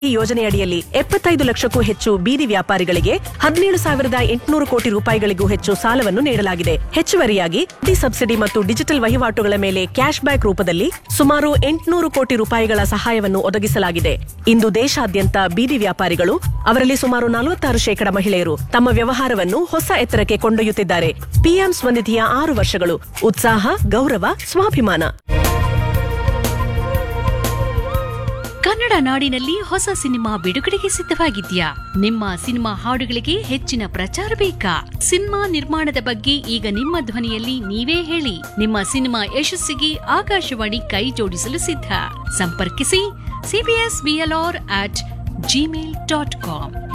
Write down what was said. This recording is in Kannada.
ಈ ಯೋಜನೆಯಡಿಯಲ್ಲಿ ಎಪ್ಪತ್ತೈದು ಲಕ್ಷಕ್ಕೂ ಹೆಚ್ಚು ಬೀದಿ ವ್ಯಾಪಾರಿಗಳಿಗೆ ಹದಿನೇಳು ಸಾವಿರದ ಎಂಟುನೂರು ಕೋಟಿ ರೂಪಾಯಿಗಳಿಗೂ ಹೆಚ್ಚು ಸಾಲವನ್ನು ನೀಡಲಾಗಿದೆ ಹೆಚ್ಚುವರಿಯಾಗಿ ಡಿ ಸಬ್ಸಿಡಿ ಮತ್ತು ಡಿಜಿಟಲ್ ವಹಿವಾಟುಗಳ ಮೇಲೆ ಕ್ಯಾಶ್ ಬ್ಯಾಕ್ ರೂಪದಲ್ಲಿ ಸುಮಾರು ಎಂಟುನೂರು ಕೋಟಿ ರೂಪಾಯಿಗಳ ಸಹಾಯವನ್ನು ಒದಗಿಸಲಾಗಿದೆ ಇಂದು ದೇಶಾದ್ಯಂತ ಬೀದಿ ವ್ಯಾಪಾರಿಗಳು ಅವರಲ್ಲಿ ಸುಮಾರು ನಲವತ್ತಾರು ಶೇಕಡ ಮಹಿಳೆಯರು ತಮ್ಮ ವ್ಯವಹಾರವನ್ನು ಹೊಸ ಎತ್ತರಕ್ಕೆ ಕೊಂಡೊಯ್ಯುತ್ತಿದ್ದಾರೆ ಪಿಎಂ ಸ್ವನಿಧಿಯ ಆರು ವರ್ಷಗಳು ಉತ್ಸಾಹ ಗೌರವ ಸ್ವಾಭಿಮಾನ ಕನ್ನಡ ನಾಡಿನಲ್ಲಿ ಹೊಸ ಸಿನಿಮಾ ಬಿಡುಗಡೆಗೆ ಸಿದ್ಧವಾಗಿದ್ಯಾ ನಿಮ್ಮ ಸಿನಿಮಾ ಹಾಡುಗಳಿಗೆ ಹೆಚ್ಚಿನ ಪ್ರಚಾರ ಬೇಕಾ ಸಿನಿಮಾ ನಿರ್ಮಾಣದ ಬಗ್ಗೆ ಈಗ ನಿಮ್ಮ ಧ್ವನಿಯಲ್ಲಿ ನೀವೇ ಹೇಳಿ ನಿಮ್ಮ ಸಿನಿಮಾ ಯಶಸ್ಸಿಗೆ ಆಕಾಶವಾಣಿ ಕೈ ಜೋಡಿಸಲು ಸಿದ್ಧ ಸಂಪರ್ಕಿಸಿ CBS BLR at Gmail dot com